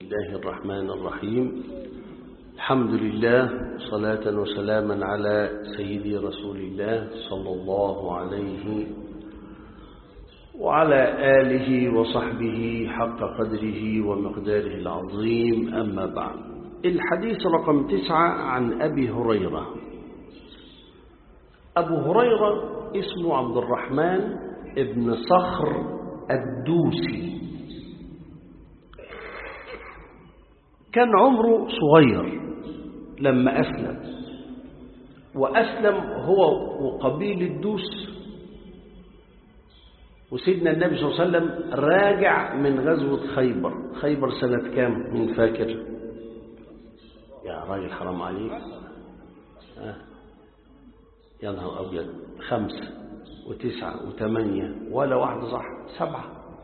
الله الرحمن الرحيم الحمد لله صلاة وسلاما على سيدي رسول الله صلى الله عليه وعلى آله وصحبه حق قدره ومقداره العظيم أما بعد الحديث رقم تسعة عن أبي هريرة أبو هريرة اسمه عبد الرحمن ابن صخر الدوسي كان عمره صغير لما أسلم وأسلم هو وقبيل الدوس وسيدنا النبي صلى الله عليه وسلم راجع من غزوة خيبر خيبر سنة كام من فاكر يا راجل حرام عليك آه. يا نهار أبيض خمسة وتسعة وثمانية ولا واحدة صح سبعة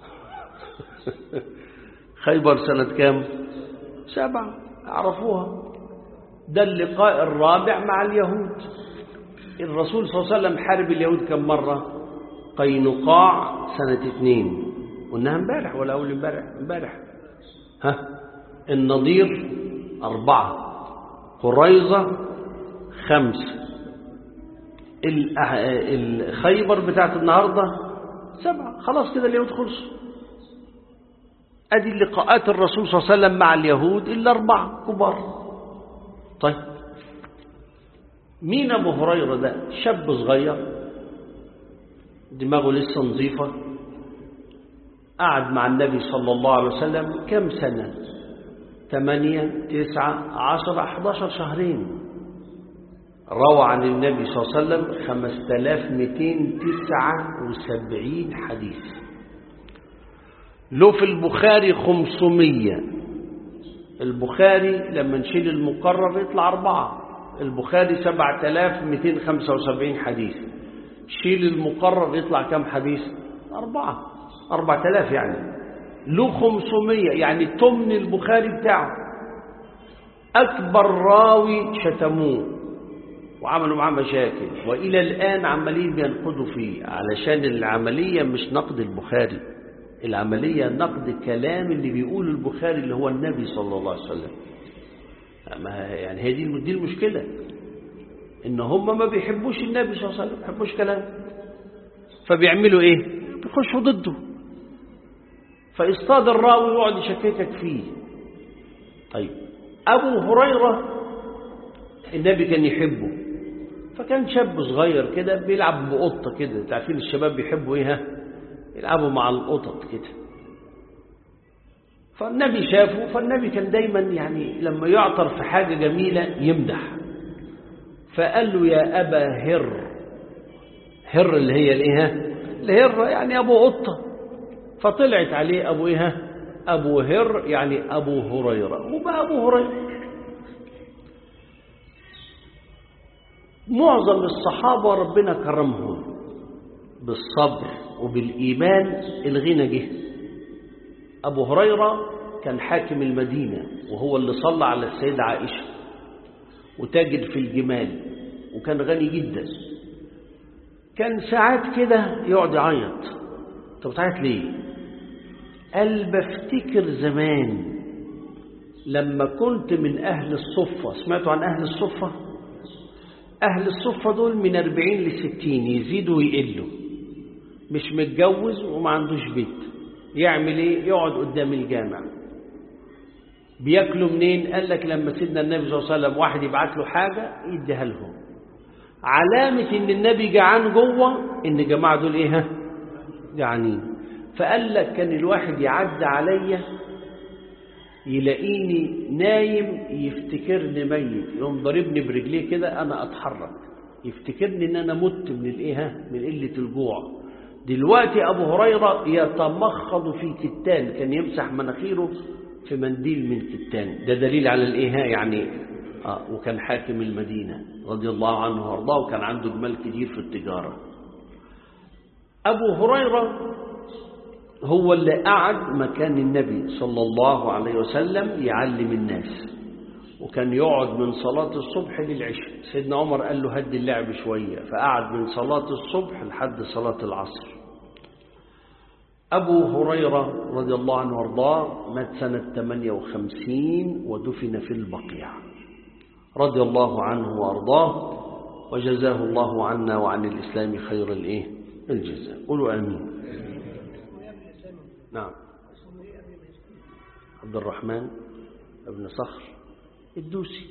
خيبر سنة كام سبعة عرفوها ده اللقاء الرابع مع اليهود الرسول صلى الله عليه وسلم حارب اليهود كم مرة قينقاع سنة اثنين قلناها امبارح ولا أول امبارح امبارح ها النضير أربعة قريظة خمسة الخيبر بتاعت النهاردة سبعة خلاص كده اليهود خلصوا ادي لقاءات الرسول صلى الله عليه وسلم مع اليهود الا اربعه كبار طيب مين ابو هريره ده شاب صغير دماغه لسه نظيفه قعد مع النبي صلى الله عليه وسلم كم سنه ثمانية تسعة عشرة أحداشر شهرين روى عن النبي صلى الله عليه وسلم خمسة آلاف مئتين تسعة وسبعين حديث له في البخاري خمسمية البخاري لما نشيل المقرر يطلع أربعة البخاري سبعة آلاف مئتين خمسة وسبعين حديث شيل المقرر يطلع كم حديث أربعة أربعة آلاف يعني له خمسمية يعني تمن البخاري بتاعه أكبر راوي شتموه وعملوا معاه مشاكل وإلى الآن عمالين بينقضوا فيه علشان العملية مش نقد البخاري العملية نقد كلام اللي بيقول البخاري اللي هو النبي صلى الله عليه وسلم ما يعني هي دي دي المشكلة ان هم ما بيحبوش النبي صلى الله عليه وسلم ما بيحبوش كلامه فبيعملوا ايه بيخشوا ضده فاصطاد الراوي يقعد يشككك فيه طيب ابو هريرة النبي كان يحبه فكان شاب صغير كده بيلعب بقطة كده تعرفين الشباب بيحبوا ايه ها يلعبوا مع القطط كده فالنبي شافه فالنبي كان دايما يعني لما يعطر في حاجة جميلة يمدح فقال له يا أبا هر هر اللي هي الايه الهر يعني أبو قطة فطلعت عليه أبو ايه أبو هر يعني أبو هريرة وبقى أبو هريرة معظم الصحابة ربنا كرمهم بالصبر وبالإيمان الغنى جه أبو هريرة كان حاكم المدينة وهو اللي صلى على السيدة عائشة وتاجر في الجمال وكان غني جدا كان ساعات كده يقعد يعيط طب بتعيط ليه قال بفتكر زمان لما كنت من أهل الصفة سمعتوا عن أهل الصفة أهل الصفة دول من 40 ل 60 يزيدوا ويقلوا مش متجوز وما عندوش بيت يعمل ايه يقعد قدام الجامع بياكلوا منين قال لك لما سيدنا النبي صلى الله عليه وسلم واحد يبعت له حاجة يديها لهم علامة ان النبي جعان جوه ان جماعة دول ايه جعانين فقال لك كان الواحد يعدي عليا يلاقيني نايم يفتكرني ميت يقوم ضربني برجليه كده انا اتحرك يفتكرني ان انا مت من الايه من قله الجوع دلوقتي ابو هريره يتمخض في كتان كان يمسح مناخيره في منديل من كتان ده دليل على الايه يعني آه وكان حاكم المدينه رضي الله عنه وارضاه وكان عنده جمال كتير في التجاره ابو هريره هو اللي قعد مكان النبي صلى الله عليه وسلم يعلم الناس وكان يقعد من صلاة الصبح للعشاء سيدنا عمر قال له هدي اللعب شوية فقعد من صلاة الصبح لحد صلاة العصر أبو هريرة رضي الله عنه وارضاه مات سنة 58 ودفن في البقيع رضي الله عنه وارضاه وجزاه الله عنا وعن الإسلام خير الإيه الجزاء قولوا آمين نعم عبد الرحمن ابن صخر الدوسي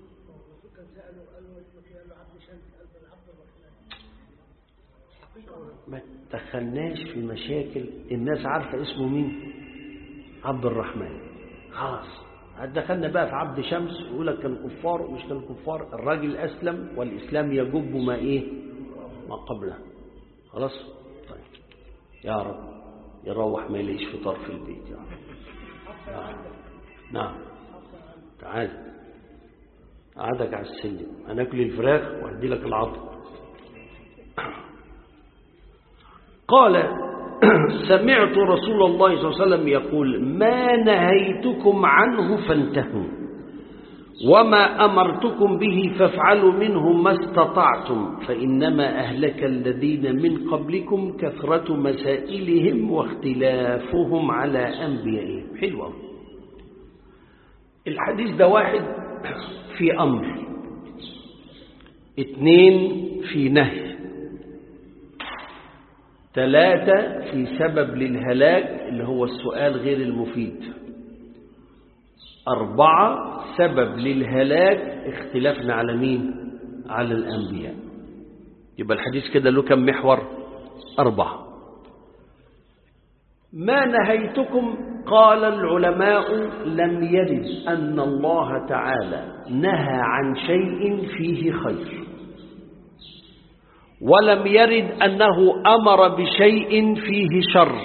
ما دخلناش في مشاكل الناس عارفة اسمه مين عبد الرحمن خلاص دخلنا بقى في عبد شمس يقول لك كان كفار ومش كان كفار الراجل أسلم والإسلام يجب ما إيه ما قبله خلاص طيب يا رب يروح ما يلاقيش في طرف البيت يا رب نعم, نعم. تعال قعدك على السلم هناكل الفراخ وهدي لك العظم قال سمعت رسول الله صلى الله عليه وسلم يقول ما نهيتكم عنه فانتهوا وما أمرتكم به فافعلوا منه ما استطعتم فإنما أهلك الذين من قبلكم كثرة مسائلهم واختلافهم على أنبيائهم حلوة الحديث ده واحد في أمر اثنين في نهي ثلاثة في سبب للهلاك اللي هو السؤال غير المفيد أربعة سبب للهلاك اختلافنا على مين على الأنبياء يبقى الحديث كده له كم محور أربعة ما نهيتكم قال العلماء لم يرد أن الله تعالى نهى عن شيء فيه خير ولم يرد أنه أمر بشيء فيه شر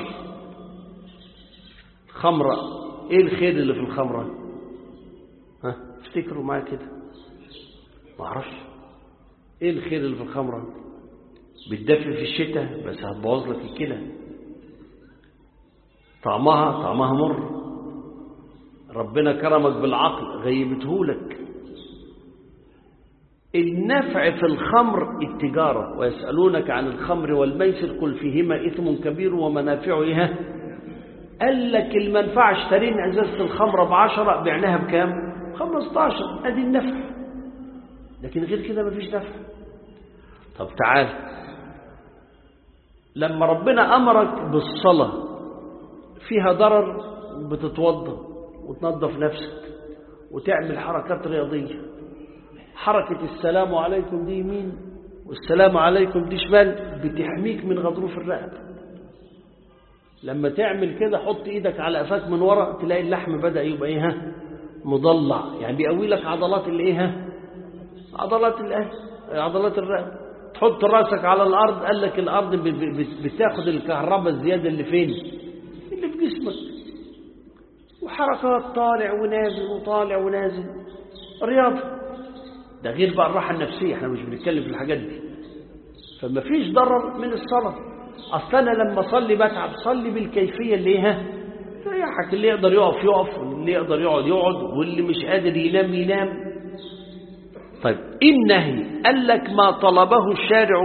خمرة إيه الخير اللي في الخمرة ها افتكروا معايا كده ما اعرفش ايه الخير اللي في الخمرة بتدفي في الشتاء بس هتبوظ لك الكلى طعمها طعمها مر ربنا كرمك بالعقل غيبتهولك النفع في الخمر التجارة ويسألونك عن الخمر والميسر قل فيهما إثم كبير ومنافع إيه قال لك المنفعة اشترينا أزازة الخمرة بعشرة بعناها بكام 15 أدي النفع لكن غير كده مفيش دفع طب تعال لما ربنا أمرك بالصلاة فيها ضرر بتتوضى وتنظف نفسك وتعمل حركات رياضية حركة السلام عليكم دي يمين والسلام عليكم دي شمال بتحميك من غضروف الرقبة لما تعمل كده حط ايدك على قفاك من ورا تلاقي اللحم بدأ يبقى ايه ها مضلع يعني بيقوي لك عضلات الايه ها عضلات الايه عضلات الرقبة تحط راسك على الارض قال لك الارض بتاخد الكهرباء الزيادة اللي فين اللي في جسمك وحركات طالع ونازل وطالع ونازل رياضة ده غير بقى الراحة النفسية احنا مش بنتكلم في الحاجات دي فما فيش ضرر من الصلاة اصل انا لما اصلي بتعب صلي بالكيفية اللي ايه ريحك اللي يقدر يقف يقف واللي يقدر يقعد يقعد واللي مش قادر ينام ينام طيب ايه النهي قال لك ما طلبه الشارع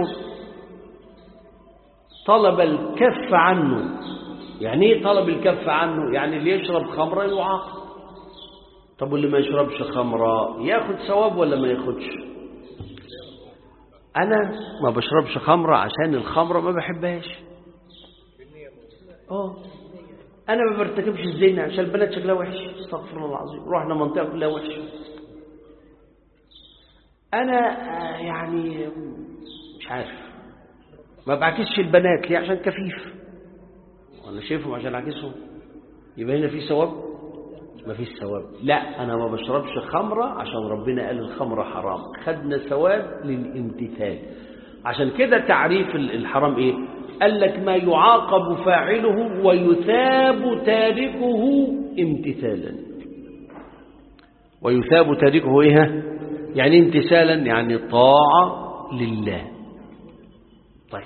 طلب الكف عنه يعني ايه طلب الكف عنه يعني اللي يشرب خمره يعاقب طب واللي ما يشربش خمره ياخد ثواب ولا ما ياخدش انا ما بشربش خمره عشان الخمره ما بحبهاش اه انا ما برتكبش الزنا عشان البنات شكلها وحش استغفر الله العظيم رحنا منطقه كلها وحشه انا يعني مش عارف ما بعكسش البنات ليه عشان كفيف ولا شايفهم عشان اعكسهم يبقى هنا في ثواب ما فيش ثواب لا انا ما بشربش خمره عشان ربنا قال الخمره حرام خدنا ثواب للامتثال عشان كده تعريف الحرام ايه قال لك ما يعاقب فاعله ويثاب تاركه امتثالا ويثاب تاركه ايه يعني امتثالا يعني طاعة لله طيب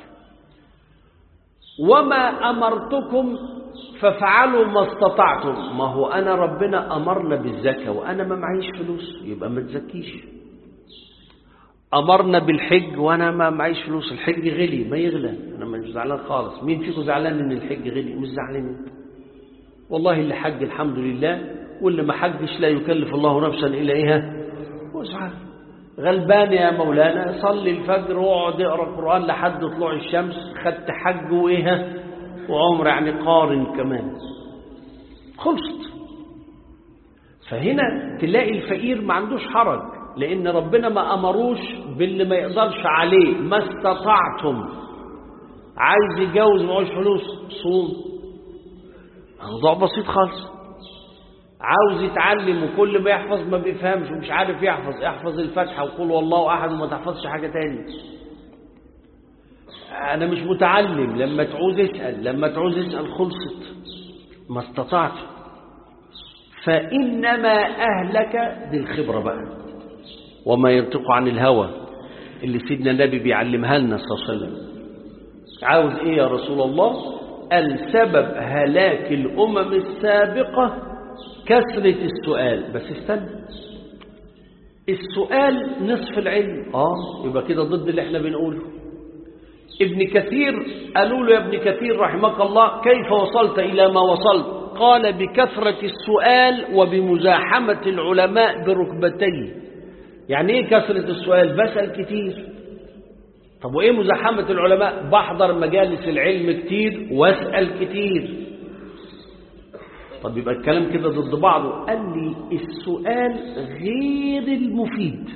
وما أمرتكم فافعلوا ما استطعتم ما هو أنا ربنا أمرنا بالزكاة وأنا ما معيش فلوس يبقى ما تزكيش أمرنا بالحج وأنا ما معيش فلوس الحج غلي ما يغلى أنا مش زعلان خالص مين فيكم زعلان إن الحج غلي مش زعلان والله اللي حج الحمد لله واللي ما حجش لا يكلف الله نفسا إلا إيها وسعر غلبان يا مولانا صلي الفجر واقعد اقرا القرآن لحد طلوع الشمس خدت حج وإيها وعمر يعني قارن كمان خلصت فهنا تلاقي الفقير ما عندوش حرج لأن ربنا ما أمروش باللي ما يقدرش عليه ما استطعتم عايز يتجوز معهوش فلوس صوم موضوع بسيط خالص عاوز يتعلم وكل ما يحفظ ما بيفهمش ومش عارف يحفظ احفظ الفاتحة وقول والله أحد وما تحفظش حاجة تاني أنا مش متعلم لما تعوز اسأل لما تعوز اسأل خلصت ما استطعت فإنما أهلك دي الخبرة بقى وما ينطق عن الهوى اللي سيدنا النبي بيعلمها لنا صلى الله عليه وسلم عاوز ايه يا رسول الله السبب هلاك الأمم السابقة كثرة السؤال بس استنى السؤال نصف العلم اه يبقى كده ضد اللي احنا بنقوله ابن كثير قالوا له يا ابن كثير رحمك الله كيف وصلت إلى ما وصلت قال بكثرة السؤال وبمزاحمة العلماء بركبتيه يعني ايه كثرة السؤال بسأل كتير طب وايه مزاحمة العلماء بحضر مجالس العلم كتير واسأل كتير طب يبقى الكلام كده ضد بعضه قال لي السؤال غير المفيد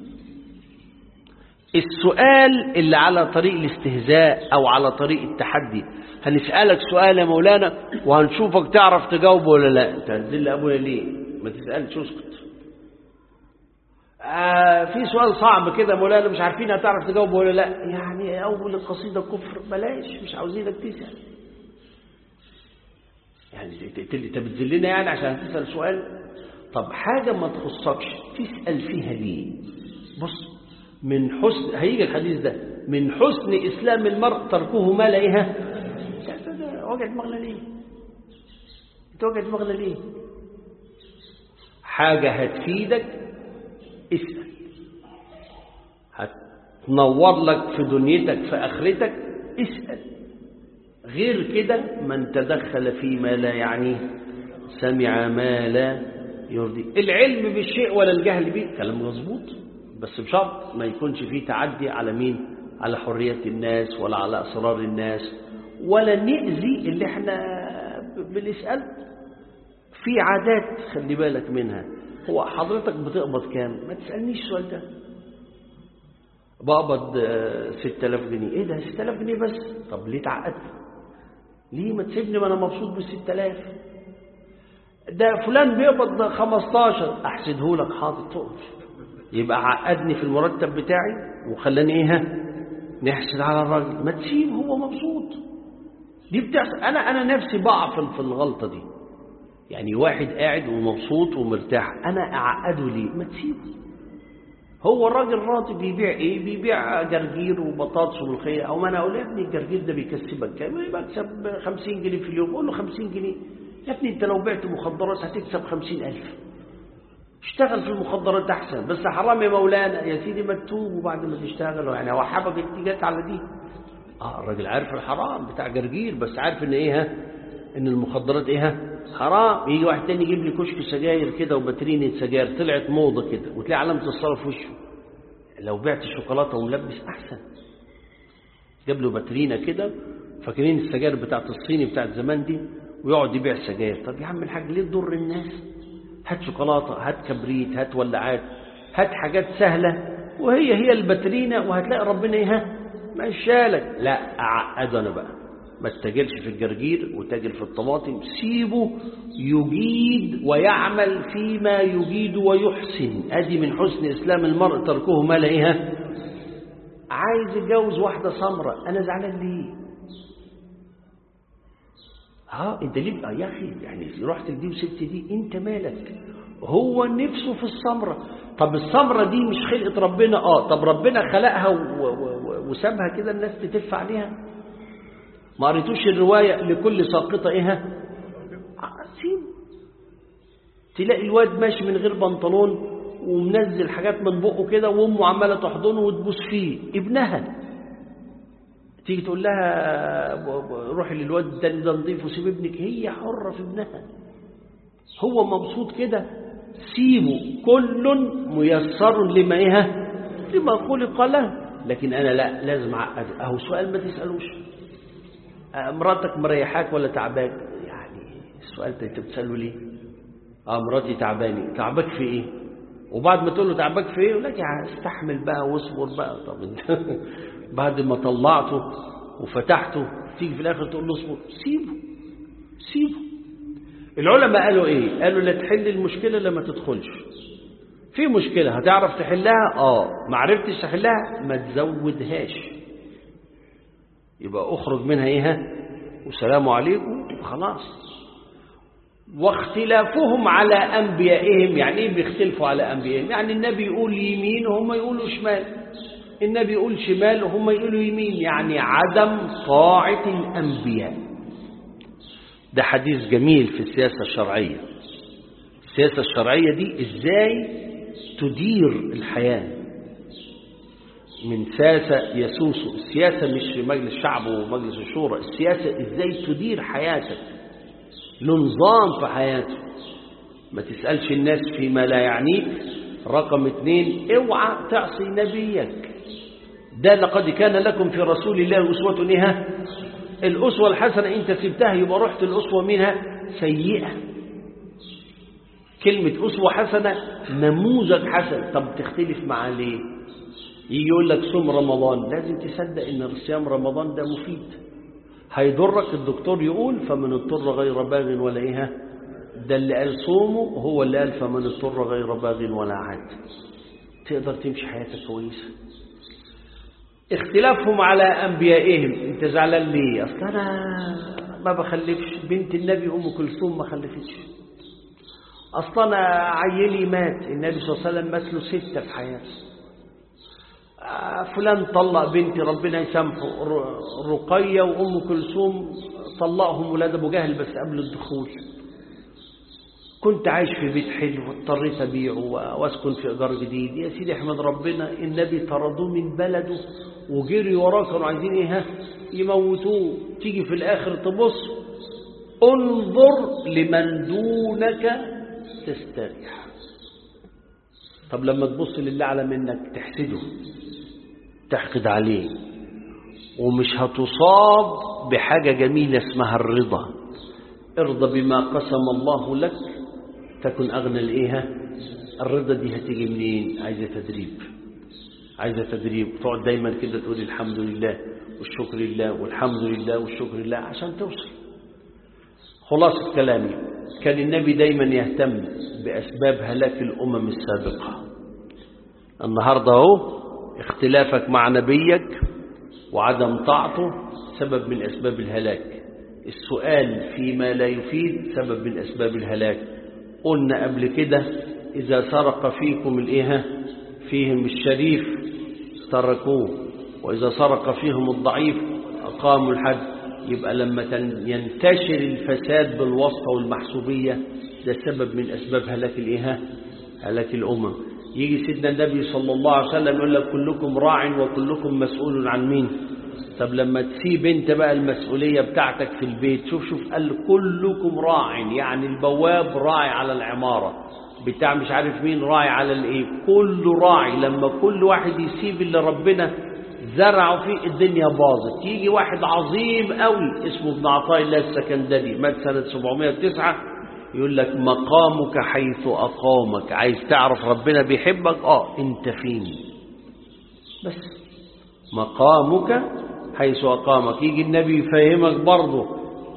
السؤال اللي على طريق الاستهزاء او على طريق التحدي هنسألك سؤال يا مولانا وهنشوفك تعرف تجاوبه ولا لا انت هتذل ابويا ليه ما تسألش اسكت آه في سؤال صعب كده مولانا مش عارفين هتعرف تجاوبه ولا لا يعني اول القصيدة كفر بلاش مش عاوزينك تسأل يعني انت بتذلنا يعني عشان تسأل سؤال طب حاجة ما تخصكش تسأل فيها ليه بص من حسن هيجي الحديث ده من حسن إسلام المرء تركه ما لاقيها وجع دماغنا ليه انت وجع دماغنا ليه حاجة هتفيدك اسأل هتنور لك في دنيتك في آخرتك اسأل غير كده من تدخل فيما لا يعنيه سمع ما لا يرضي العلم بالشيء ولا الجهل به كلام مظبوط بس بشرط ما يكونش فيه تعدي على مين على حرية الناس ولا على أسرار الناس ولا نأذي اللي احنا بنسأل في عادات خلي بالك منها هو حضرتك بتقبض كام ما تسألنيش السؤال ده بقبض 6000 جنيه ايه ده 6000 جنيه بس طب ليه تعقدت ليه ما تسيبني ما انا مبسوط بال 6000 ده فلان بيقبض 15 احسده لك حاضر تقف يبقى عقدني في المرتب بتاعي وخلاني ايه نحسد على الراجل ما تسيب هو مبسوط دي بتحصل انا انا نفسي بقع في الغلطه دي يعني واحد قاعد ومبسوط ومرتاح انا اعقده ليه ما تسيبه هو الراجل راضي بيبيع ايه بيبيع جرجير وبطاطس وملوخيه او ما انا اقول يا ابني الجرجير ده بيكسبك كام يبقى بكسب 50 جنيه في اليوم قول له 50 جنيه يا ابني انت لو بعت مخدرات هتكسب 50000 اشتغل في المخدرات احسن بس حرام يا مولانا يا سيدي ما تتوب وبعد ما تشتغل يعني هو حبك انت جت على دي اه الراجل عارف الحرام بتاع جرجير بس عارف ان ايه ها ان المخدرات ايه ها حرام يجي واحد تاني يجيب لي كشك سجاير كده وباترينة سجاير طلعت موضة كده وتلاقي علامة الصلاة في وشه لو بعت شوكولاتة وملبس أحسن جاب له باترينة كده فاكرين السجاير بتاعت الصيني بتاعت زمان دي ويقعد يبيع سجاير طب يا عم الحاج ليه تضر الناس هات شوكولاتة هات كبريت هات ولعات هات حاجات سهلة وهي هي الباترينة وهتلاقي ربنا ايه مشالك لا أعقده أنا بقى ما تتاجرش في الجرجير وتاجر في الطماطم سيبه يجيد ويعمل فيما يجيد ويحسن ادي من حسن اسلام المرء تركه ما لاقيها عايز يتجوز واحده سمراء انا زعلان ليه ها انت ليه يا اخي يعني رحت لدي وسبت دي انت مالك هو نفسه في السمرة طب السمرة دي مش خلقة ربنا اه طب ربنا خلقها وسابها كده الناس تتف عليها ما قريتوش الرواية لكل ساقطة ايه سيب تلاقي الواد ماشي من غير بنطلون ومنزل حاجات من بقه كده وامه عماله تحضنه وتبوس فيه ابنها تيجي تقول لها روحي للواد التاني ده نضيف وسيب ابنك هي حره في ابنها هو مبسوط كده سيبه كل ميسر لما ايه لما خلق له لكن انا لا لازم اعقد اهو سؤال ما تسالوش مراتك مريحاك ولا تعباك يعني السؤال ده انت بتساله ليه اه مراتي تعباني تعبك في ايه وبعد ما تقول له تعبك في ايه يقول لك يعني استحمل بقى واصبر بقى طب انت بعد ما طلعته وفتحته تيجي في الاخر تقول له اصبر سيبه سيبه العلماء قالوا ايه قالوا لا تحل المشكله لما تدخلش في مشكله هتعرف تحلها اه ما عرفتش تحلها ما تزودهاش يبقى اخرج منها ايه والسلام عليكم خلاص واختلافهم على انبيائهم يعني ايه بيختلفوا على انبيائهم يعني النبي يقول يمين وهم يقولوا شمال النبي يقول شمال وهم يقولوا يمين يعني عدم طاعه الانبياء ده حديث جميل في السياسه الشرعيه السياسه الشرعيه دي ازاي تدير الحياه من ساسة يسوس السياسة مش في مجلس الشعب ومجلس الشورى السياسة ازاي تدير حياتك له نظام في حياته ما تسألش الناس فيما لا يعنيك رقم اثنين اوعى تعصي نبيك ده لقد كان لكم في رسول الله أسوة نها الأسوة الحسنة انت سبتها يبقى رحت الأسوة منها سيئة كلمة أسوة حسنة نموذج حسن طب تختلف مع ليه يجي يقول لك صوم رمضان لازم تصدق ان صيام رمضان ده مفيد هيضرك الدكتور يقول فمن اضطر غير باغ ولا ايه ده اللي قال صومه هو اللي قال فمن اضطر غير باغ ولا عاد تقدر تمشي حياتك كويسه اختلافهم على انبيائهم انت زعلان ليه اصل انا ما بخلفش بنت النبي ام كلثوم ما خلفتش اصل انا عيلي مات النبي صلى الله عليه وسلم مثله سته في حياته فلان طلق بنتي ربنا يسامحه رقية وأم كلثوم طلقهم ولاد أبو جهل بس قبل الدخول كنت عايش في بيت حلو واضطريت أبيعه وأسكن في إيجار جديد يا سيدي احمد ربنا النبي طردوه من بلده وجري وراه كانوا عايزين إيه يموتوه تيجي في الآخر تبص انظر لمن دونك تستريح طب لما تبص لله على منك تحسده تحقد عليه ومش هتصاب بحاجة جميلة اسمها الرضا ارضى بما قسم الله لك تكن أغنى الإيه الرضا دي هتيجي منين عايزة تدريب عايزة تدريب تقعد دايما كده تقول الحمد لله والشكر لله والحمد لله والشكر لله عشان توصل خلاصة كلامي كان النبي دايما يهتم بأسباب هلاك الأمم السابقة النهاردة اهو اختلافك مع نبيك وعدم طاعته سبب من أسباب الهلاك السؤال فيما لا يفيد سبب من أسباب الهلاك قلنا قبل كده إذا سرق فيكم الإيه فيهم الشريف تركوه وإذا سرق فيهم الضعيف أقاموا الحد يبقى لما ينتشر الفساد بالواسطة والمحسوبية ده سبب من أسباب هلاك الإيه هلاك الأمم يجي سيدنا النبي صلى الله عليه وسلم يقول لك كلكم راع وكلكم مسؤول عن مين طب لما تسيب انت بقى المسؤولية بتاعتك في البيت شوف شوف قال كلكم راع يعني البواب راعي على العمارة بتاع مش عارف مين راعي على الايه كله راعي لما كل واحد يسيب اللي ربنا زرعوا فيه الدنيا باظت يجي واحد عظيم قوي اسمه ابن عطاء الله السكندري مات سنة 709 يقول لك مقامك حيث أقامك عايز تعرف ربنا بيحبك اه انت فين بس مقامك حيث أقامك يجي النبي يفهمك برضه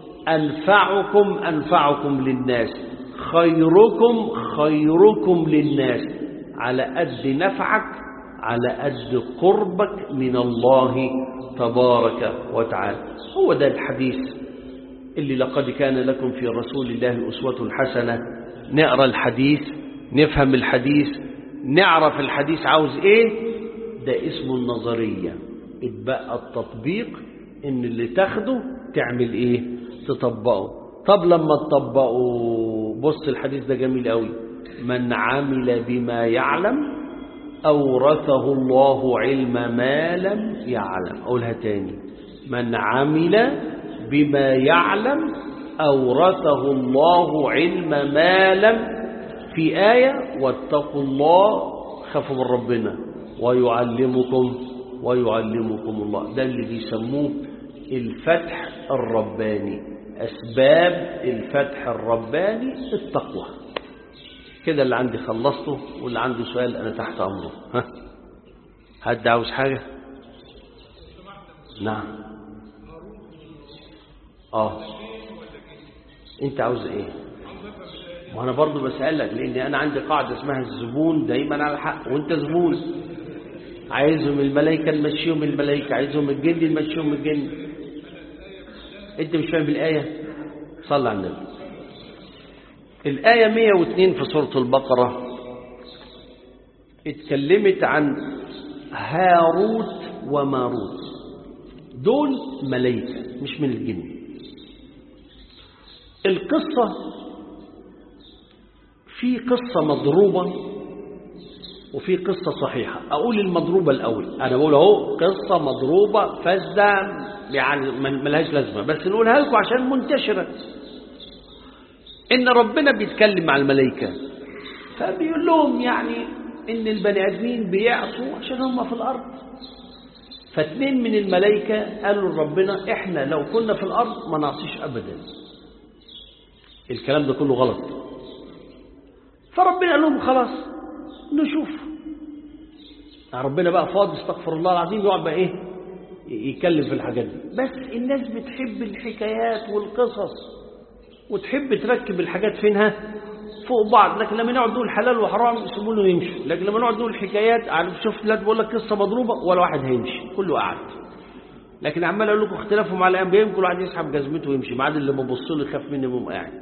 أنفعكم أنفعكم للناس خيركم خيركم للناس على قد نفعك على قد قربك من الله تبارك وتعالى هو ده الحديث اللي لقد كان لكم في رسول الله أسوة حسنة نقرأ الحديث نفهم الحديث نعرف الحديث عاوز ايه ده اسمه النظرية اتبقى التطبيق ان اللي تاخده تعمل ايه تطبقه طب لما تطبقه بص الحديث ده جميل قوي من عمل بما يعلم أورثه الله علم ما لم يعلم أقولها تاني من عمل بما يعلم أورثه الله علم ما لم في آية واتقوا الله خافوا من ربنا ويعلمكم ويعلمكم الله ده اللي بيسموه الفتح الرباني أسباب الفتح الرباني التقوى كده اللي عندي خلصته واللي عنده سؤال أنا تحت أمره ها حد عاوز حاجة نعم آه أنت عاوز إيه ما أنا برضو بسألك لأن أنا عندي قاعدة اسمها الزبون دايما على حق وأنت زبون عايزهم الملائكة نمشيهم الملائكة عايزهم الجن نمشيهم الجن أنت مش فاهم الآية صلى على النبي الآية 102 في سورة البقرة اتكلمت عن هاروت وماروت دول ملائكة مش من الجن القصة في قصة مضروبة وفي قصة صحيحة أقول المضروبة الأول أنا بقول أهو قصة مضروبة فاسدة يعني ملهاش لازمة بس نقولها لكم عشان منتشرة إن ربنا بيتكلم مع الملائكة فبيقول لهم يعني إن البني آدمين بيعصوا عشان هم في الأرض فاتنين من الملائكة قالوا لربنا إحنا لو كنا في الأرض ما نعصيش أبدا الكلام ده كله غلط فربنا قال لهم خلاص نشوف ربنا بقى فاضي استغفر الله العظيم يقعد بقى ايه يتكلم في الحاجات دي بس الناس بتحب الحكايات والقصص وتحب تركب الحاجات فينها فوق بعض لكن لما نقعد نقول حلال وحرام يسيبوا له يمشوا لكن لما نقعد نقول حكايات عارف شوف لا بقول لك قصه مضروبه ولا واحد هيمشي كله قاعد لكن عمال اقول لكم اختلافهم على الانبياء يمكن واحد يسحب جزمته ويمشي ما عاد اللي ببص له يخاف مني ويقوم قاعد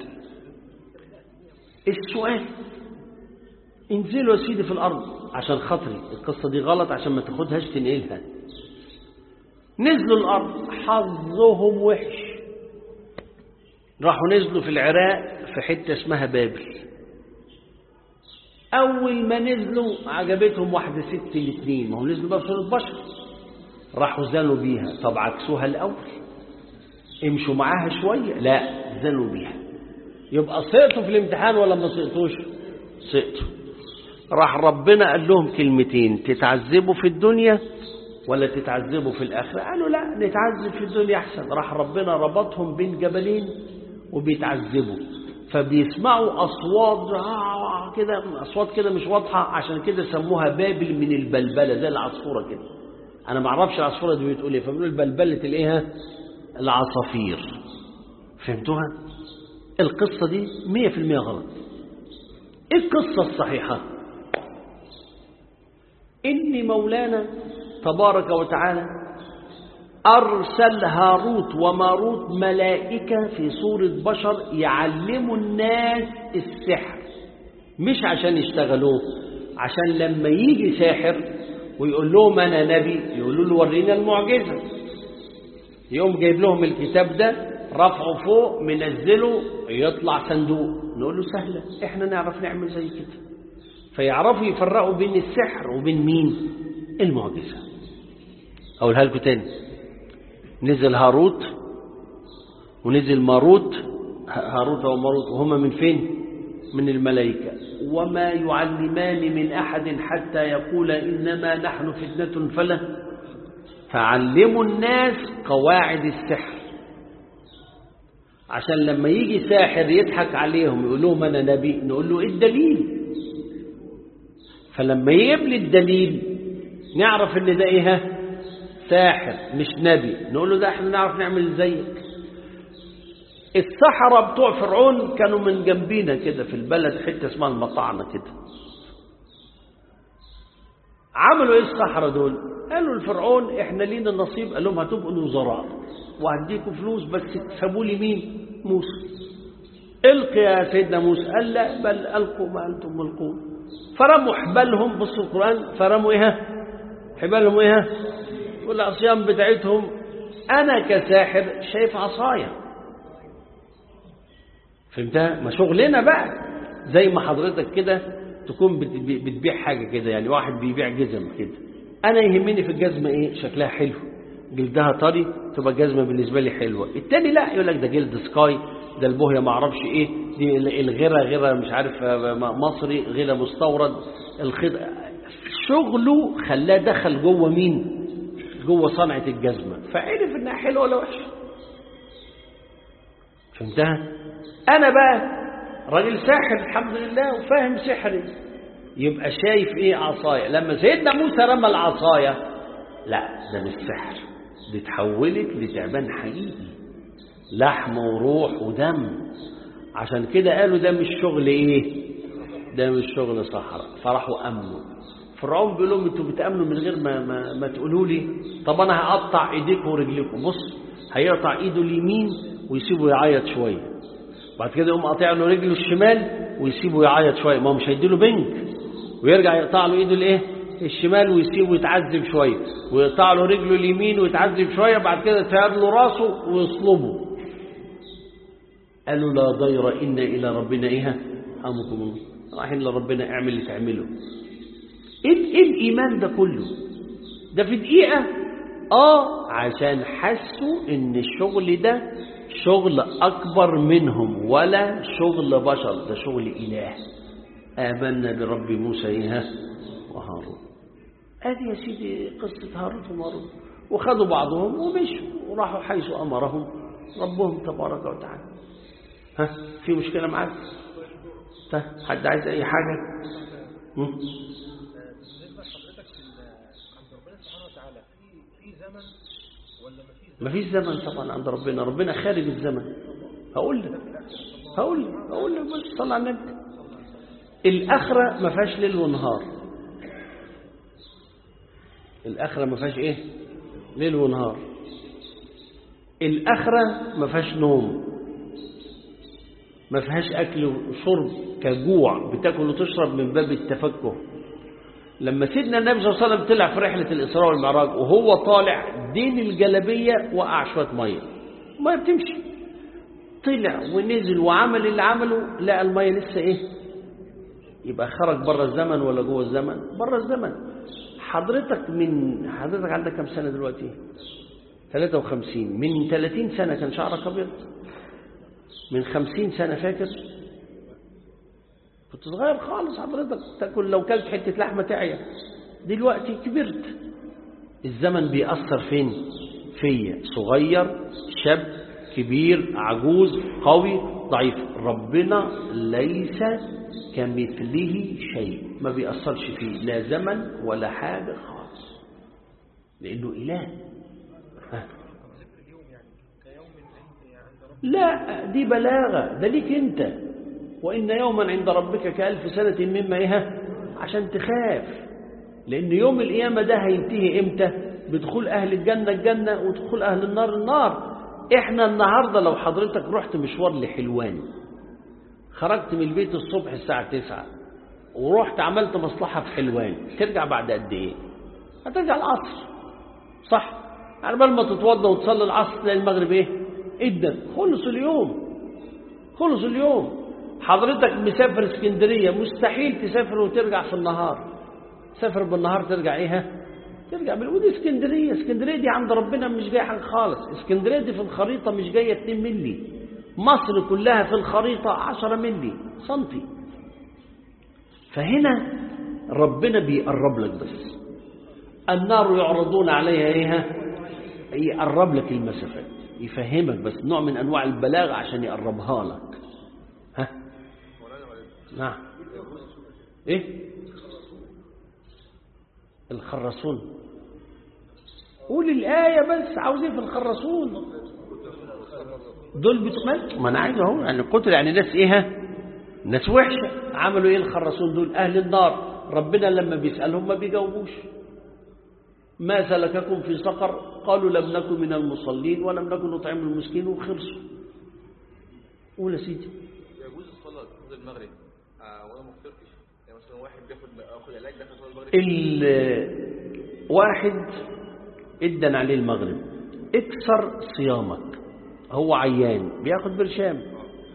السؤال انزلوا يا سيدي في الارض عشان خاطري القصه دي غلط عشان ما تاخدهاش تنقلها نزلوا الارض حظهم وحش راحوا نزلوا في العراق في حته اسمها بابل اول ما نزلوا عجبتهم واحده ست الاثنين ما هم نزلوا بقى في صوره بشر راحوا زنوا بيها طب عكسوها الاول امشوا معاها شويه لا زنوا بيها يبقى سقطوا في الامتحان ولا ما سقطوش سقطوا راح ربنا قال لهم كلمتين تتعذبوا في الدنيا ولا تتعذبوا في الآخرة قالوا لا نتعذب في الدنيا أحسن راح ربنا ربطهم بين جبلين وبيتعذبوا فبيسمعوا أصوات كده أصوات كده مش واضحة عشان كده سموها بابل من البلبلة زي العصفورة كده أنا ما أعرفش العصفورة دي بتقول إيه فبنقول بلبلة الإيه العصافير فهمتوها القصة دي مية في المية غلط إيه القصة الصحيحة إن مولانا تبارك وتعالى أرسل هاروت وماروت ملائكة في صورة بشر يعلموا الناس السحر مش عشان يشتغلوه عشان لما يجي ساحر ويقول لهم أنا نبي يقولوا له ورينا المعجزة يقوم جايب لهم الكتاب ده رفعه فوق منزله يطلع صندوق نقول له سهلة احنا نعرف نعمل زي كده فيعرفوا يفرقوا بين السحر وبين مين المعجزة أقولها لكم تاني نزل هاروت ونزل ماروت هاروت وماروت وهما من فين من الملائكة وما يعلمان من أحد حتى يقول إنما نحن فتنة فلا فعلموا الناس قواعد السحر عشان لما يجي ساحر يضحك عليهم يقول لهم أنا نبي نقول له إيه الدليل فلما يجيب لي الدليل نعرف ان ده ايه ساحر مش نبي نقول له ده احنا نعرف نعمل زيك السحرة بتوع فرعون كانوا من جنبينا كده في البلد حتة اسمها المطعنة كده عملوا ايه السحرة دول قالوا لفرعون احنا لينا نصيب قال لهم هتبقوا الوزراء وهديكم فلوس بس تسابوا لي مين موسى القي يا سيدنا موسى قال لا بل القوا ما انتم ملقون فرموا حبالهم بصوا القرآن فرموا ايه حبالهم ايه والعصيان بتاعتهم انا كساحر شايف عصايا فهمتها ما شغلنا بقى زي ما حضرتك كده تكون بت- ب- بتبيع حاجة كده يعني واحد بيبيع جزم كده أنا يهمني في الجزمة إيه شكلها حلو جلدها طري تبقى جزمة بالنسبة لي حلوة التاني لا يقول لك ده جلد سكاي ده البوهية ما اعرفش ايه دي الغيرة غيرة مش عارف آه، مصري غيرة مستورد الخيط شغله خلاه دخل جوه مين جوه صنعة الجزمة فعرف انها حلوة ولا وحشة فهمتها انا بقى راجل ساحر الحمد لله وفاهم سحري يبقى شايف ايه عصاية لما سيدنا موسى رمى العصاية لا ده مش سحر دي اتحولت لتعبان حقيقي لحم وروح ودم عشان كده قالوا ده مش شغل ايه ده مش شغل صحراء فراحوا امنوا فرعون بيقول لهم انتوا بتامنوا من غير ما ما, ما تقولوا لي طب انا هقطع ايديكم ورجليكم بص هيقطع ايده اليمين ويسيبه يعيط شويه بعد كده يقوم قاطع له رجله الشمال ويسيبه يعيط شويه ما هو مش هيديله بنك ويرجع يقطع له ايده الايه الشمال ويسيبه يتعذب شويه ويقطع له رجله اليمين ويتعذب شويه بعد كده يتهاب له راسه ويصلبه قالوا لا ضير إن إلى ربنا إيه أمكم الله رايحين لربنا اعمل اللي تعمله إيه, إيه الإيمان ده كله ده في دقيقة آه عشان حسوا إن الشغل ده شغل أكبر منهم ولا شغل بشر ده شغل إله آمنا برب موسى إيه وهارون هذه يا سيدي قصة هاروت وماروت وخدوا بعضهم ومشوا وراحوا حيث أمرهم ربهم تبارك وتعالى ها في مشكلة معاك طيب حد عايز أي حاجة مم؟ بالنسبه لحضرتك في ال- عند ربنا سبحانه وتعالى في في زمن ولا ما فيش ما فيش زمن طبعا عند ربنا ربنا خارج الزمن هقول لك هقول لك هقول لك بس صلى على النبي الآخرة ما فيهاش ليل ونهار الآخرة ما فيهاش إيه ليل ونهار الآخرة ما فيهاش نوم ما فيهاش أكل وشرب كجوع بتاكل وتشرب من باب التفكه لما سيدنا النبي صلى الله عليه وسلم طلع في رحلة الإسراء والمعراج وهو طالع دين الجلبية وقع شوية مية المية بتمشي طلع ونزل وعمل اللي عمله لقى المية لسه إيه يبقى خرج بره الزمن ولا جوه الزمن بره الزمن حضرتك من حضرتك عندك كم سنة دلوقتي 53 من 30 سنة كان شعرك أبيض من 50 سنة فاكر كنت صغير خالص حضرتك تاكل لو كلت حتة لحمة تعيا دلوقتي كبرت الزمن بيأثر فين فيا صغير شاب كبير عجوز قوي ضعيف ربنا ليس كمثله شيء ما بيأثرش فيه لا زمن ولا حاجة خالص لأنه إله ها. اليوم يعني كيوم عند عند رب لا دي بلاغة ده ليك انت وإن يوما عند ربك كألف سنة مما إيه عشان تخاف لأن يوم القيامة ده هينتهي إمتى بدخول أهل الجنة الجنة ودخول أهل النار النار إحنا النهاردة لو حضرتك رحت مشوار لحلوان خرجت من البيت الصبح الساعة تسعة ورحت عملت مصلحة في حلوان ترجع بعد قد إيه هترجع العصر صح على بال ما تتوضى وتصلي العصر تلاقي المغرب ايه ادت خلص اليوم خلص اليوم حضرتك مسافر اسكندرية مستحيل تسافر وترجع في النهار سافر بالنهار ترجع ايه ها؟ ترجع بال... ودي اسكندرية اسكندرية دي عند ربنا مش جاية حاجة خالص اسكندرية دي في الخريطة مش جاية 2 ملي مصر كلها في الخريطة 10 ملي سنتي فهنا ربنا بيقرب لك بس النار يعرضون عليها ايه يقرب لك المسافات يفهمك بس نوع من انواع البلاغه عشان يقربها لك ها نعم ايه الخرسون قول الآية بس عاوزين في الخرسون دول بتمل ما انا عايز اهو يعني قتل يعني ناس ايه ها؟ ناس وحشة عملوا ايه الخرسون دول اهل النار ربنا لما بيسألهم ما بيجاوبوش ما سلككم في سقر قالوا لم نكن من المصلين ولم نكن نطعم المسكين وخلصوا قول يا سيدي يجوز الصلاة قبل المغرب آه وانا ما فطرتش يعني مثلا واحد بياخد اخد علاج داخل صلاة المغرب الواحد ادن عليه المغرب اكسر صيامك هو عيان بياخد برشام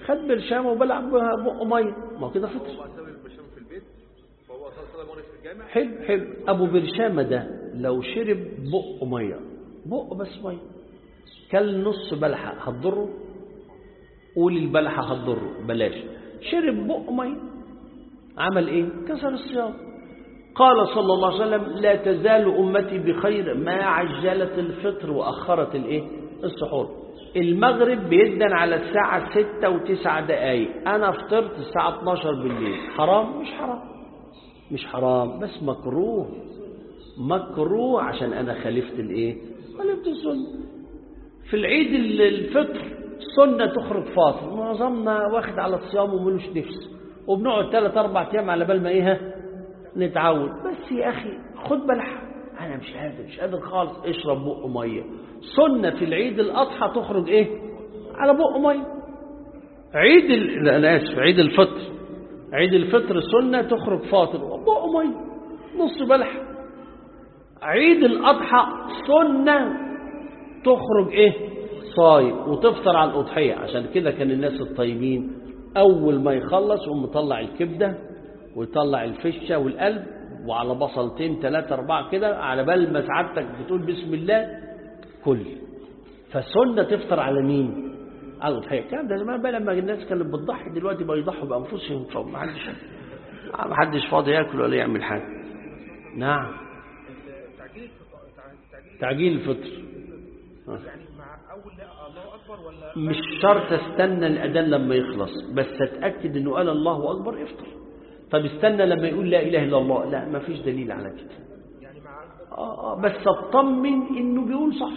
خد برشامه وبلع بها بقه ميه ما هو كده فطر هو سوي البرشام في البيت فهو صلى صلى المغرب في الجامع حلو حلو ابو برشامه ده لو شرب بقه ميه بقه بس ميه كل نص بلحه هتضره قول البلحه هتضره بلاش شرب بقه ميه عمل ايه كسر الصيام قال صلى الله عليه وسلم لا تزال امتي بخير ما عجلت الفطر واخرت الايه السحور المغرب بيدن على الساعة ستة وتسع دقايق أنا فطرت الساعة 12 بالليل حرام مش حرام مش حرام بس مكروه مكروه عشان أنا خالفت الإيه خالفت السنة في العيد ال- الفطر السنة تخرج فاصل معظمنا واخد على الصيام وملوش نفس وبنقعد ثلاث أربع أيام على بال ما إيه ها؟ نتعود بس يا أخي خد بلح أنا مش قادر مش قادر خالص اشرب بق مية سنة في العيد الأضحى تخرج إيه على بق مية عيد ال... لا أنا آسف عيد الفطر عيد الفطر سنة تخرج فاطر بق مية نص بلح عيد الأضحى سنة تخرج إيه صايم وتفطر على الأضحية عشان كده كان الناس الطيبين أول ما يخلص يقوم مطلع الكبدة ويطلع الفشة والقلب وعلى بصلتين ثلاثة أربعة كده على بال ما سعادتك بتقول بسم الله كل فالسنة تفطر على مين؟ على الأضحية كان ده زمان بقى لما الناس كانت بتضحي دلوقتي بقى يضحوا بأنفسهم فما حدش ما حدش فاضي ياكل ولا يعمل حاجة نعم تعجيل الفط- تع- تعجيل تعجيل الفطر آه. يعني مع اول لا الله اكبر ولا مش شرط استنى الأذان لما يخلص بس اتأكد انه قال الله أكبر افطر طب استنى لما يقول لا إله إلا الله لا ما فيش دليل على كده يعني مع آه آه بس اطمن انه بيقول صح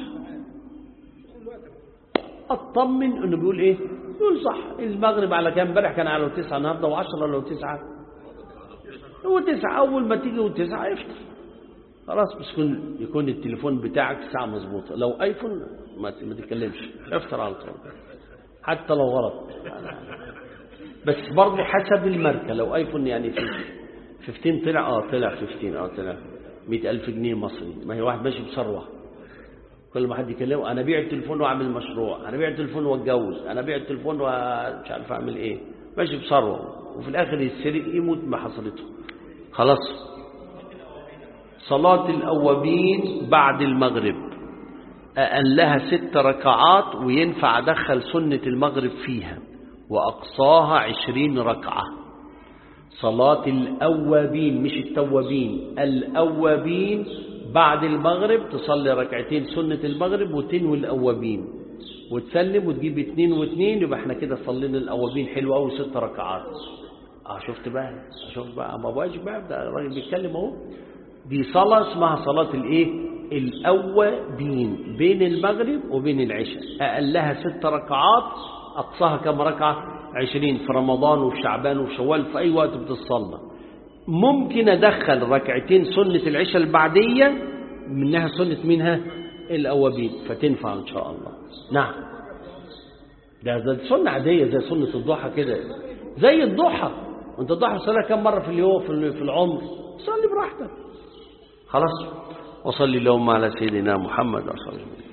اطمن انه بيقول ايه بيقول صح المغرب على كام امبارح كان على تسعة النهارده وعشرة ولا تسعة هو تسعة اول ما تيجي وتسعة افطر خلاص بس يكون يكون التليفون بتاعك ساعة مظبوطة لو ايفون ما ت- ما تتكلمش افطر على طول حتى لو غلط بس برضه حسب الماركة لو ايفون يعني في 15 طلع اه طلع 15 اه طلع 100000 جنيه مصري ما هي واحد ماشي بثروه كل ما حد يكلمه انا بيع التليفون واعمل مشروع انا بيع التليفون واتجوز انا بيع التليفون ومش عارف اعمل ايه ماشي بثروه وفي الاخر يتسرق يموت بحصلته خلاص صلاة الأوابين بعد المغرب أقل لها ست ركعات وينفع أدخل سنة المغرب فيها وأقصاها عشرين ركعة صلاة الأوابين مش التوابين الأوابين بعد المغرب تصلي ركعتين سنة المغرب وتنوي الأوابين وتسلم وتجيب اتنين واتنين يبقى احنا كده صلينا الأوابين حلو أوي ست ركعات اه شفت بقى شفت بقى ما بقاش بقى ده الراجل بيتكلم اهو دي صلاة اسمها صلاة الايه الأوابين بين المغرب وبين العشاء أقلها ست ركعات أقصاها كم ركعة عشرين في رمضان وفي شعبان وفي شوال في أي وقت بتصلى ممكن أدخل ركعتين سنة العشاء البعدية منها سنة منها الأوابين فتنفع إن شاء الله نعم ده ده سنة عادية زي سنة الضحى كده زي الضحى وانت الضحى صلاة كم مرة في اليوم في في العمر صلي براحتك خلاص وصلي اللهم على سيدنا محمد وصلى الله عليه وسلم